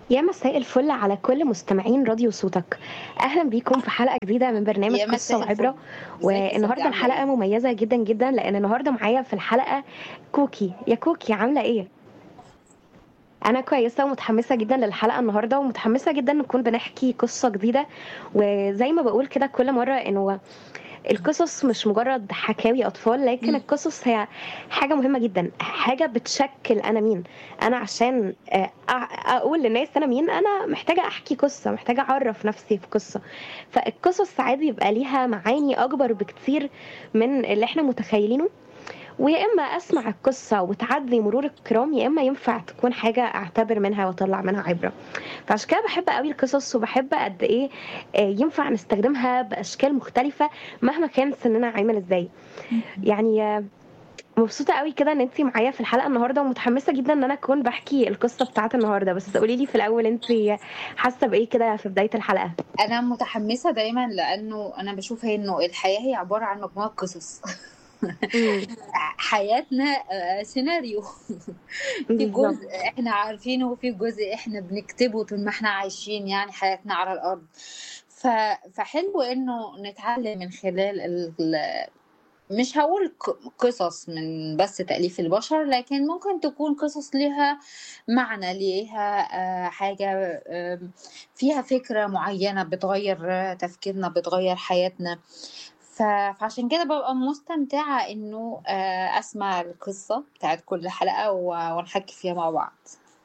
يا مساء الفل على كل مستمعين راديو صوتك اهلا بيكم في حلقه جديده من برنامج يا قصه مساء الفل وعبره ازيك يا والنهارده صاحبي عاملة الحلقه ايه؟ مميزه جدا جدا لان النهارده معايا في الحلقه كوكي يا كوكي عامله ايه انا كويسه ومتحمسه جدا للحلقه النهارده ومتحمسه جدا نكون بنحكي قصه جديده وزي ما بقول كده كل مره انه القصص مش مجرد حكاوي اطفال لكن مم. القصص هي حاجه مهمه جدا حاجه بتشكل انا مين انا عشان آه، أ- اقول للناس انا مين انا محتاجه احكي قصه محتاجه اعرف نفسي في قصه فالقصص ساعات بيبقى ليها معاني اكبر بكتير من اللي احنا متخيلينه ويا اما اسمع القصه وتعدي مرور الكرام يا اما ينفع تكون حاجه اعتبر منها واطلع منها عبره فعشان كده بحب قوي القصص وبحب قد ايه آه، ينفع نستخدمها باشكال مختلفه مهما كان سننا عامل ازاي يعني آه، مبسوطه قوي كده ان انت معايا في الحلقه النهارده ومتحمسه جدا ان انا اكون بحكي القصه بتاعت النهارده بس قولي لي في الاول انت حاسه بايه كده في بدايه الحلقه انا متحمسه دايما لانه انا بشوف هي انه الحياه هي عباره عن مجموعه قصص امم حياتنا آه، سيناريو في بالظبط جزء احنا عارفينه وفي جزء احنا بنكتبه طول ما احنا عايشين يعني حياتنا على الارض ف... فحلو انه نتعلم من خلال ال... مش هقول ق- قصص من بس تأليف البشر لكن ممكن تكون قصص ليها معنى ليها آه، حاجة آم، فيها فكرة معينة بتغير آه، تفكيرنا بتغير حياتنا ف- فعشان كده ببقى مستمتعة انه آه، اسمع القصة بتاعت كل حلقة و- ونحكي فيها مع بعض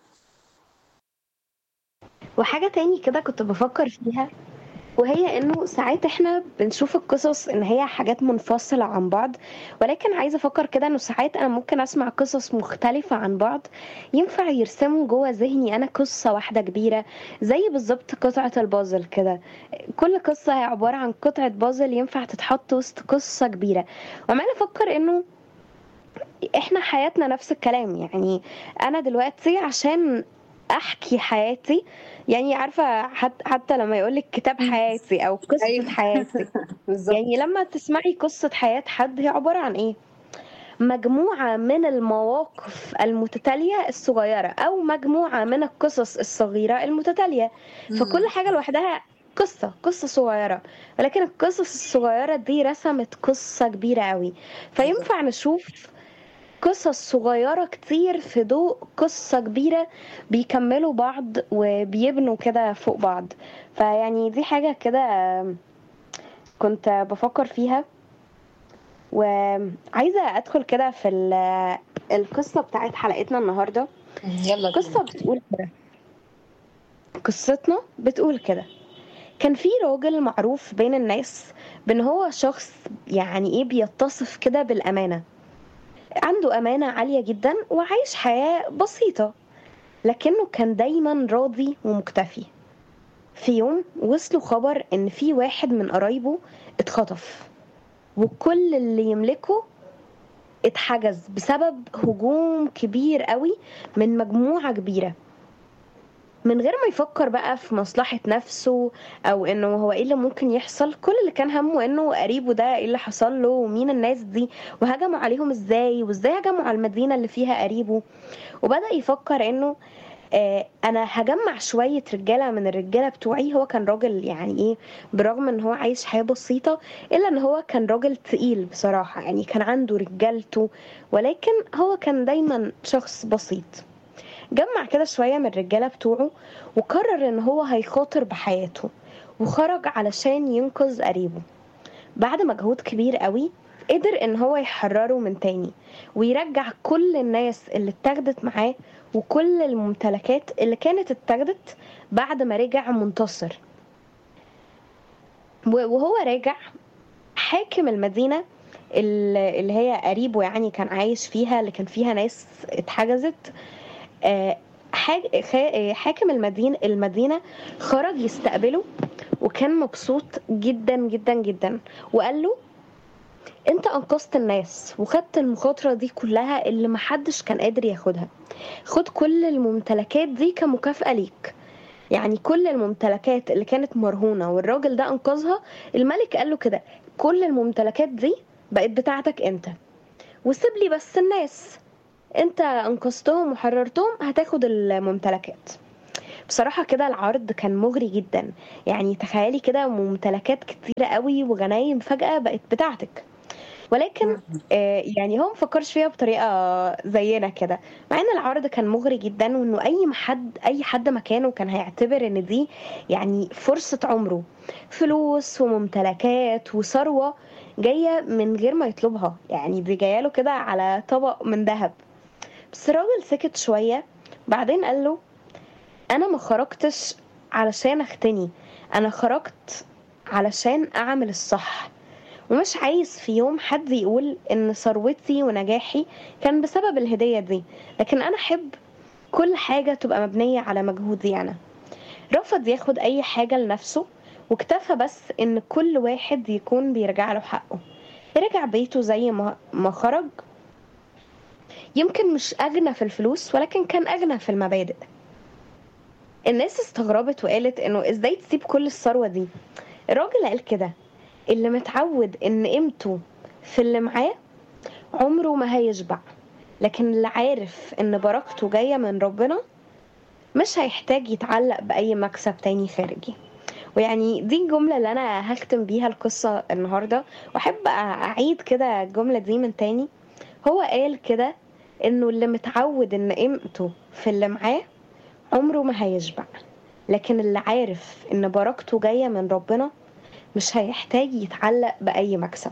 وحاجة تاني كده كنت بفكر فيها وهي انه ساعات احنا بنشوف القصص ان هي حاجات منفصلة عن بعض ولكن عايزة افكر كده انه ساعات انا ممكن اسمع قصص مختلفة عن بعض ينفع يرسموا جوه ذهني انا قصة واحدة كبيرة زي بالظبط قطعة البازل كده كل قصة هي عبارة عن قطعة بازل ينفع تتحط وسط قصة كبيرة وعمالة افكر انه احنا حياتنا نفس الكلام يعني انا دلوقتي عشان احكي حياتي يعني عارفه حت حتى لما يقولك كتاب مم. حياتي او قصه ايوه حياتي بالظبط يعني لما تسمعي قصه حياه حد هي عباره عن ايه مجموعه من المواقف المتتاليه الصغيره او مجموعه من القصص الصغيره المتتاليه فكل مم. حاجه لوحدها قصة قصة صغيرة ولكن القصص الصغيرة دي رسمت قصة كبيرة قوي بالظبط فينفع نشوف قصص صغيرة كتير في ضوء قصة كبيرة بيكملوا بعض وبيبنوا كده فوق بعض فيعني دي حاجة كده كنت بفكر فيها وعايزة أدخل كده في ال- القصة بتاعت حلقتنا النهاردة يلا قصة بينا بتقول كده قصتنا بتقول كده كان في راجل معروف بين الناس بان هو شخص يعني ايه بيتصف كده بالامانه عنده امانه عاليه جدا وعايش حياه بسيطه لكنه كان دايما راضي ومكتفي في يوم وصلوا خبر ان في واحد من قرايبه اتخطف وكل اللي يملكه اتحجز بسبب هجوم كبير قوي من مجموعه كبيره من غير ما يفكر بقى في مصلحة نفسه أو إنه هو إيه اللي ممكن يحصل كل اللي كان همه إنه قريبه ده إيه اللي حصل له ومين الناس دي وهجموا عليهم إزاي وإزاي هجموا على المدينة اللي فيها قريبه وبدأ يفكر إنه آه أنا هجمع شوية رجالة من الرجالة بتوعي هو كان راجل يعني إيه برغم إن هو عايش حياة بسيطة إلا إن هو كان راجل تقيل بصراحة يعني كان عنده رجالته ولكن هو كان دايما شخص بسيط جمع كده شوية من الرجالة بتوعه وقرر ان هو هيخاطر بحياته وخرج علشان ينقذ قريبه بعد مجهود كبير قوي قدر ان هو يحرره من تاني ويرجع كل الناس اللي اتاخدت معاه وكل الممتلكات اللي كانت اتاخدت بعد ما رجع منتصر و- وهو راجع حاكم المدينة اللي اللي هي قريبه يعني كان عايش فيها اللي كان فيها ناس اتحجزت آه، حاج- خا- حاكم المدينة المدينة خرج يستقبله وكان مبسوط جدا جدا جدا وقال له انت انقذت الناس وخدت المخاطرة دي كلها اللي محدش كان قادر ياخدها خد كل الممتلكات دي كمكافأة ليك يعني كل الممتلكات اللي كانت مرهونة والراجل ده انقذها الملك قال له كده كل الممتلكات دي بقت بتاعتك انت وسيب لي بس الناس انت انقذتهم وحررتهم هتاخد الممتلكات بصراحة كده العرض كان مغري جدا يعني تخيلي كده ممتلكات كتيرة قوي وغنايم فجأة بقت بتاعتك ولكن آه، يعني هو مفكرش فيها بطريقة زينا كده مع ان العرض كان مغري جدا وانه اي حد اي حد مكانه كان هيعتبر ان دي يعني فرصة عمره فلوس وممتلكات وثروة جاية من غير ما يطلبها يعني دي جاية له كده على طبق من ذهب بس الراجل سكت شوية بعدين قال له انا ما خرجتش علشان اختني انا خرجت علشان اعمل الصح ومش عايز في يوم حد يقول ان ثروتي ونجاحي كان بسبب الهدية دي لكن انا احب كل حاجة تبقى مبنية على مجهودي انا رفض ياخد اي حاجة لنفسه واكتفى بس ان كل واحد يكون بيرجع له حقه رجع بيته زي ما ما خرج يمكن مش اغنى في الفلوس ولكن كان اغنى في المبادئ الناس استغربت وقالت انه ازاي تسيب كل الثروة دي الراجل قال كده اللي متعود ان قيمته في اللي معاه عمره ما هيشبع لكن اللي عارف ان بركته جاية من ربنا مش هيحتاج يتعلق بأي مكسب تاني خارجي ويعني دي الجملة اللي أنا هختم بيها القصة النهاردة وأحب أعيد كده الجملة دي من تاني هو قال كده إنه اللي متعود إن قيمته في اللي معاه عمره ما هيشبع لكن اللي عارف إن بركته جاية من ربنا مش هيحتاج يتعلق بأي مكسب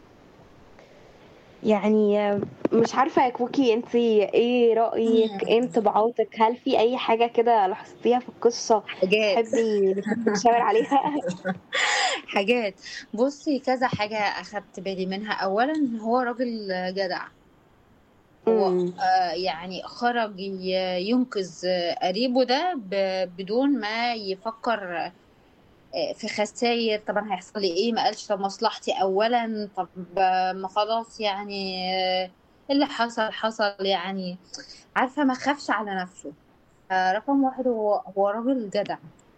يعني مش عارفة يا كوكي انت ايه رأيك ايه انطباعاتك هل في اي حاجة كده لاحظتيها في القصة حاجات تحبي نشاور عليها حاجات بصي كذا حاجة أخدت بالي منها أولا هو راجل جدع هو مم. آه، يعني خرج ي- ينقذ آه، قريبه ده ب- بدون ما يفكر آه، في خسائر طبعا هيحصل لي ايه ما قالش طب مصلحتي اولا طب آه، ما خلاص يعني آه، اللي حصل حصل يعني عارفة ما خافش على نفسه آه، رقم واحد هو هو راجل جدع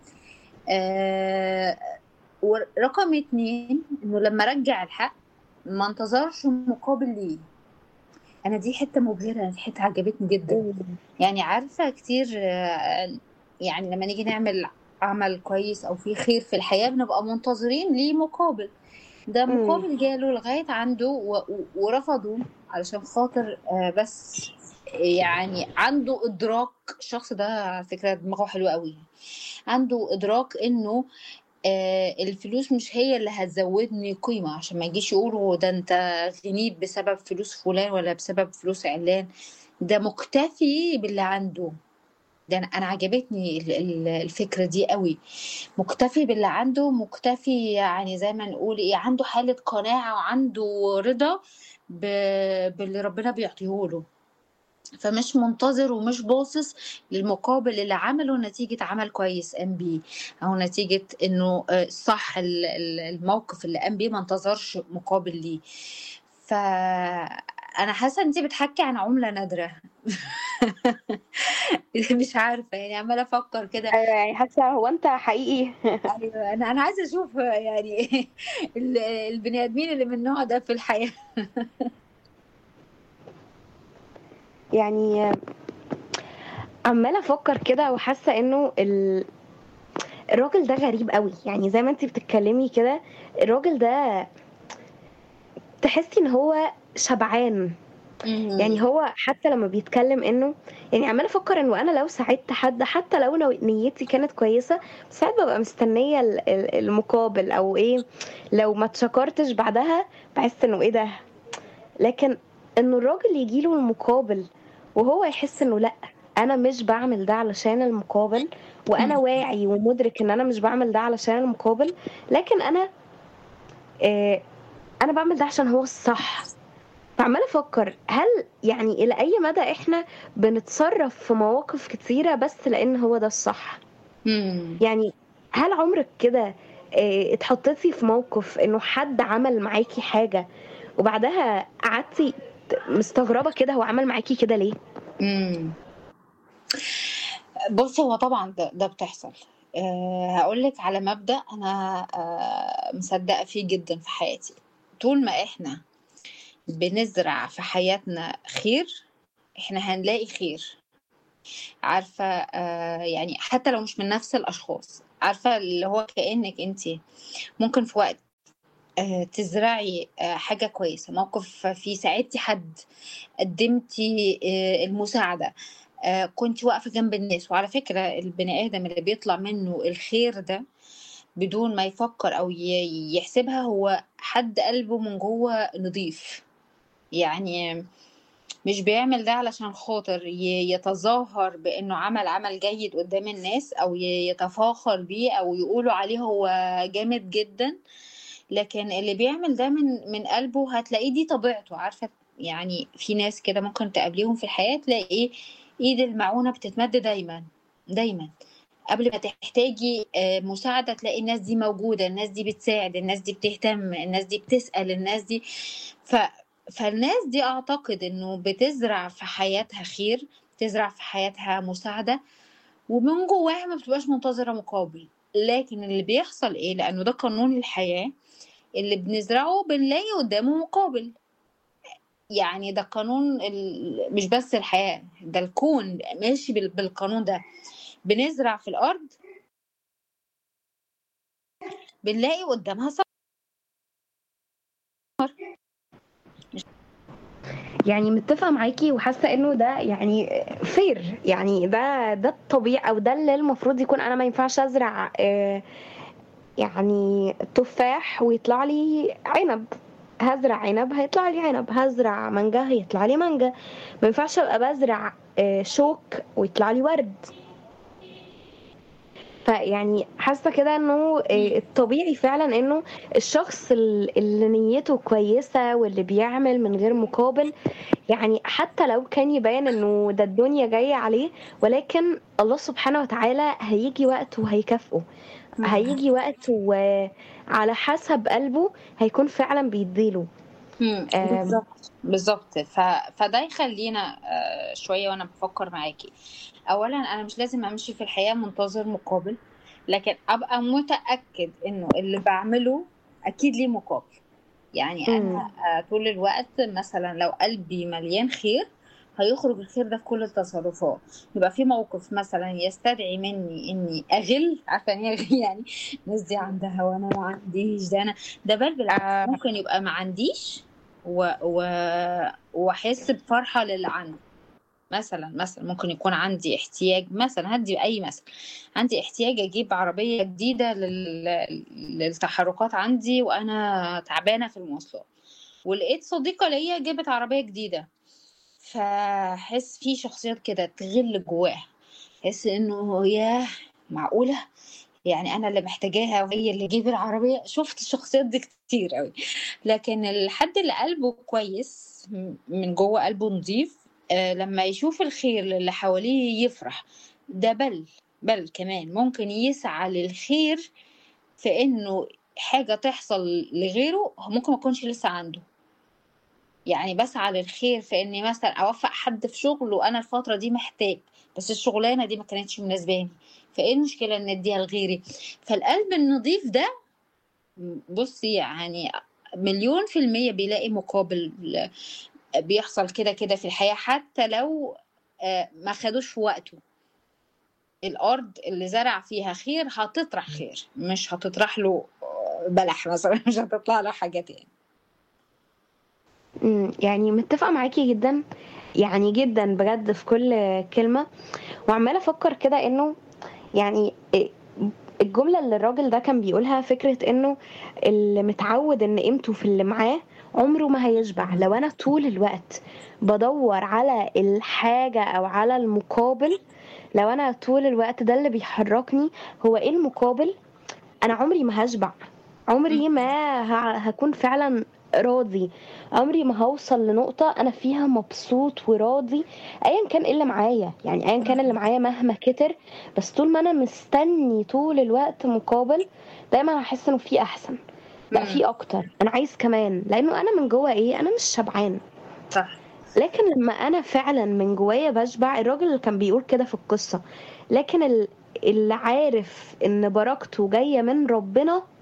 آه، ورقم اتنين انه لما رجع الحق ما انتظرش مقابل ليه انا دي حته مبهره دي حته عجبتني جدا مم. يعني عارفه كتير آه، يعني لما نيجي نعمل عمل كويس او في خير في الحياه بنبقى منتظرين ليه مقابل ده مم. مقابل جاله لغايه عنده و- و- ورفضه علشان خاطر آه، بس يعني عنده ادراك الشخص ده على فكره دماغه حلوه قوي عنده ادراك انه آه، الفلوس مش هي اللي هتزودني قيمة عشان ما يجيش يقولوا ده انت غنيت بسبب فلوس فلان ولا بسبب فلوس علان ده مكتفي باللي عنده ده انا أنا عجبتني ال- ال- الفكرة دي قوي مكتفي باللي عنده مكتفي يعني زي ما نقول ايه عنده حالة قناعة وعنده رضا ب- باللي ربنا بيعطيهوله فمش منتظر ومش باصص للمقابل اللي عمله نتيجة عمل كويس قام بيه أو نتيجة إنه آه، صح ال- ال- الموقف اللي قام بيه ما انتظرش مقابل ليه فأنا حاسة إن أنت بتحكي عن عملة نادرة مش عارفة يعني عمالة أفكر كده ايوه يعني حاسة هو انت حقيقي أيوة أنا أنا عايزة أشوف يعني ال- البني آدمين اللي من النوع ده في الحياة يعني عمالة افكر كده وحاسة انه ال... الراجل ده غريب قوي يعني زي ما انت بتتكلمي كده الراجل ده تحسي ان هو شبعان يعني هو حتى لما بيتكلم انه يعني عماله افكر انه انا لو ساعدت حد حتى لو نو- نيتي كانت كويسه بس ساعات ببقى مستنيه ال- ال- المقابل او ايه لو ما اتشكرتش بعدها بحس انه ايه ده لكن انه الراجل يجيله المقابل وهو يحس انه لا انا مش بعمل ده علشان المقابل وانا واعي ومدرك ان انا مش بعمل ده علشان المقابل لكن انا آه انا بعمل ده عشان هو الصح فعمالة أفكر هل يعني إلى أي مدى إحنا بنتصرف في مواقف كتيرة بس لأن هو ده الصح مم. يعني هل عمرك كده آه، اتحطيتي في موقف إنه حد عمل معاكي حاجة وبعدها قعدتي مستغربة كده هو عمل معاكي كده ليه؟ مم. بص هو طبعا ده, ده بتحصل أه هقول لك على مبدأ أنا أه مصدقة فيه جدا في حياتي طول ما إحنا بنزرع في حياتنا خير إحنا هنلاقي خير عارفة آه يعني حتى لو مش من نفس الأشخاص عارفة اللي هو كأنك انت ممكن في وقت آه تزرعي آه حاجة كويسة موقف فيه ساعدتي حد قدمتي آه المساعدة آه كنت واقفة جنب الناس وعلى فكرة البني آدم اللي بيطلع منه الخير ده بدون ما يفكر أو ي- يحسبها هو حد قلبه من جوه نضيف يعني مش بيعمل ده علشان خاطر ي- يتظاهر بانه عمل عمل جيد قدام الناس او ي- يتفاخر بيه او يقولوا عليه هو جامد جدا لكن اللي بيعمل ده من من قلبه هتلاقيه دي طبيعته عارفة يعني في ناس كده ممكن تقابليهم في الحياة تلاقي ايد المعونة بتتمد دايما دايما قبل ما تحتاجي آه، مساعدة تلاقي الناس دي موجودة الناس دي بتساعد الناس دي بتهتم الناس دي بتسأل الناس دي ف... فالناس دي أعتقد إنه بتزرع في حياتها خير بتزرع في حياتها مساعدة ومن جواها ما بتبقاش منتظرة مقابل لكن اللي بيحصل إيه لأنه ده قانون الحياة اللي بنزرعه بنلاقي قدامه مقابل يعني ده قانون ال... مش بس الحياة ده الكون ماشي بال... بالقانون ده بنزرع في الأرض بنلاقي قدامها ثمر يعني متفقة معاكي وحاسة انه ده يعني فير يعني ده ده الطبيعي او ده اللي المفروض يكون انا ما ينفعش ازرع آه، يعني تفاح ويطلع لي عنب هزرع عنب هيطلع لي عنب هزرع مانجا هيطلع لي مانجا ما ينفعش ابقى بزرع آه، شوك ويطلع لي ورد فيعني حاسه كده انه آه، الطبيعي فعلا انه الشخص ال- اللي نيته كويسه واللي بيعمل من غير مقابل يعني حتى لو كان يبان انه ده الدنيا جايه عليه ولكن الله سبحانه وتعالى هيجي وقت وهيكافئه هيجي وقت وعلى حسب قلبه هيكون فعلا بيديله مم، آم، بالظبط بالظبط ف... فده يخلينا آه، شوية وأنا بفكر معاكي أولا أنا مش لازم أمشي في الحياة منتظر مقابل لكن أبقى متأكد إنه اللي بعمله أكيد ليه مقابل يعني مم. أنا آه، طول الوقت مثلا لو قلبي مليان خير هيخرج الخير ده في كل التصرفات يبقى في موقف مثلا يستدعي مني اني اغل عارفه يعني اغل يعني الناس دي عندها وانا ما عنديش ده انا ده بل بالعكس آه، ممكن يبقى ما عنديش و... و... واحس بفرحه للي عندي مثلا مثلا ممكن يكون عندي احتياج مثلا هدي اي مثل عندي احتياج اجيب عربيه جديده لل... للتحركات عندي وانا تعبانه في المواصلات ولقيت صديقه ليا جابت عربيه جديده فحس في شخصيات كده تغل جواها تحس انه ياه معقوله يعني انا اللي محتاجاها وهي اللي تجيب العربيه شفت الشخصيات دي كتير قوي لكن الحد اللي قلبه كويس م- من جوه قلبه نظيف آه، لما يشوف الخير اللي حواليه يفرح ده بل بل كمان ممكن يسعى للخير في انه حاجه تحصل لغيره هو ممكن ما يكونش لسه عنده يعني بسعى للخير في اني مثلا اوفق حد في شغل وانا الفتره دي محتاج بس الشغلانه دي ما كانتش مناسباني فايه المشكله ان اديها لغيري فالقلب النظيف ده بصي يعني مليون في المية بيلاقي مقابل بيحصل كده كده في الحياة حتى لو آه، ما خدوش في وقته الأرض اللي زرع فيها خير هتطرح خير مش هتطرح له آه، بلح مثلا مش هتطلع له حاجة تاني مم، يعني متفقة معاكي جدا يعني جدا بجد في كل كلمة وعمالة أفكر كده إنه يعني الجملة اللي الراجل ده كان بيقولها فكرة إنه اللي متعود إن قيمته في اللي معاه عمره ما هيشبع لو أنا طول الوقت بدور على الحاجة أو على المقابل لو أنا طول الوقت ده اللي بيحركني هو إيه المقابل أنا عمري ما هشبع عمري ما ه- هكون فعلا راضي عمري ما هوصل لنقطة أنا فيها مبسوط وراضي أيا كان إيه اللي معايا يعني أيا كان اللي معايا مهما كتر بس طول ما أنا مستني طول الوقت مقابل دايما هحس إنه في أحسن لا مم. في أكتر أنا عايز كمان لأنه أنا من جوه إيه أنا مش شبعان صح لكن لما انا فعلا من جوايا بشبع الراجل اللي كان بيقول كده في القصة لكن ال- اللي عارف ان بركته جاية من ربنا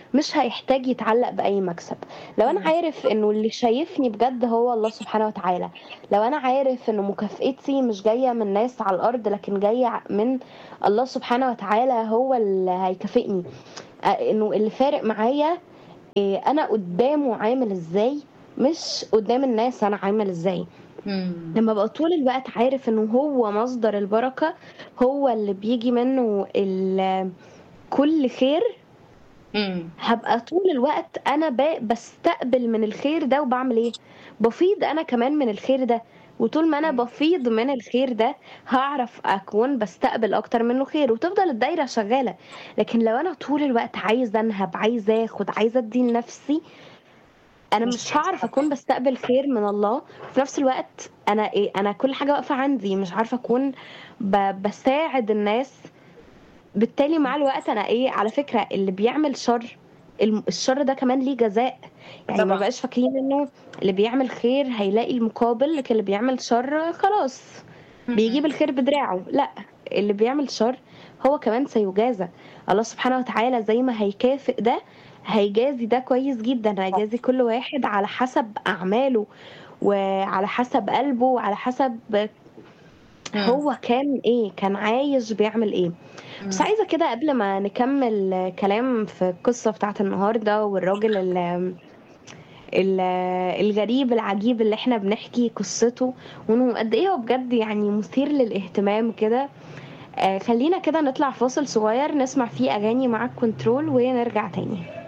مش هيحتاج يتعلق بأي مكسب لو أنا مم. عارف إنه اللي شايفني بجد هو الله سبحانه وتعالى لو أنا عارف إنه مكافئتي مش جاية من ناس على الأرض لكن جاية من الله سبحانه وتعالى هو اللي هيكافئني آه، إنه اللي فارق معايا إيه، أنا قدامه عامل إزاي مش قدام الناس أنا عامل إزاي مم. لما بقى طول الوقت عارف انه هو مصدر البركة هو اللي بيجي منه ال- كل خير مم. هبقى طول الوقت انا ب- بستقبل من الخير ده وبعمل ايه بفيض انا كمان من الخير ده وطول ما انا مم. بفيض من الخير ده هعرف اكون بستقبل اكتر منه خير وتفضل الدايرة شغالة لكن لو انا طول الوقت عايزة انهب عايزة اخد عايزة ادي لنفسي انا مش مش هعرف اكون بستقبل خير من الله وفي نفس الوقت انا ايه انا كل حاجه واقفه عندي مش عارفه اكون ب... بساعد الناس بالتالي مع الوقت انا ايه على فكره اللي بيعمل شر الم- الشر ده كمان ليه جزاء يعني ما طبعا بقاش فاكرين انه اللي بيعمل خير هيلاقي المقابل لكن اللي بيعمل شر خلاص بيجيب مم. الخير بدراعه لا اللي بيعمل شر هو كمان سيجازى الله سبحانه وتعالى زي ما هيكافئ ده هيجازي ده كويس جدا هيجازي كل واحد على حسب أعماله وعلى حسب قلبه وعلى حسب مم. هو كان ايه كان عايش بيعمل ايه بس مم. عايزة كده قبل ما نكمل كلام في القصة بتاعت النهاردة والراجل ال- ال- الغريب العجيب اللي احنا بنحكي قصته وانه قد ايه هو بجد يعني مثير للاهتمام كده آه، خلينا كده نطلع فاصل صغير نسمع فيه اغاني مع الكنترول ونرجع تاني